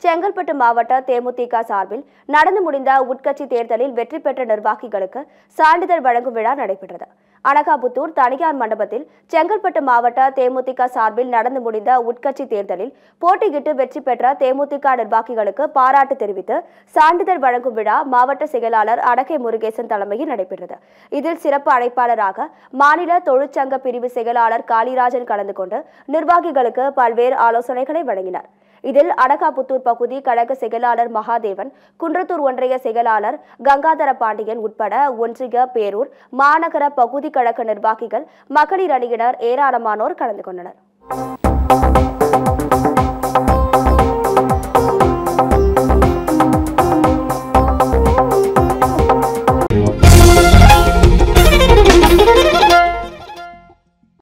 செங்கல்பட்டு மாவட்ட தேமுதிக சார்பில் நடந்து முடிந்த உட்கட்சி தேர்தலில் வெற்றி பெற்ற நிர்வாகிகளுக்கு சான்றிதழ் வழங்கும் விழா நடைபெற்றது அனகாபுத்தூர் தனியார் மண்டபத்தில் செங்கல்பட்டு மாவட்ட தேமுதிக சார்பில் நடந்து முடிந்த உட்கட்சி தேர்தலில் போட்டியிட்டு வெற்றி பெற்ற தேமுதிக நிர்வாகிகளுக்கு பாராட்டு தெரிவித்து சான்றிதழ் வழங்கும் விழா மாவட்ட செயலாளர் அடகை முருகேசன் தலைமையில் நடைபெற்றது இதில் சிறப்பு அழைப்பாளராக மாநில தொழிற்சங்க பிரிவு செயலாளர் காளிராஜன் கலந்து கொண்டு நிர்வாகிகளுக்கு பல்வேறு ஆலோசனைகளை வழங்கினார் இதில் அடகாபுத்தூர் பகுதி கழக செயலாளர் மகாதேவன் குன்றத்தூர் ஒன்றிய செயலாளர் கங்காதர பாண்டியன் உட்பட ஒன்றிய பேரூர் மாநகர பகுதி கழக நிர்வாகிகள் மகளிர் அணியினர் ஏராளமானோர் கலந்து கொண்டனர்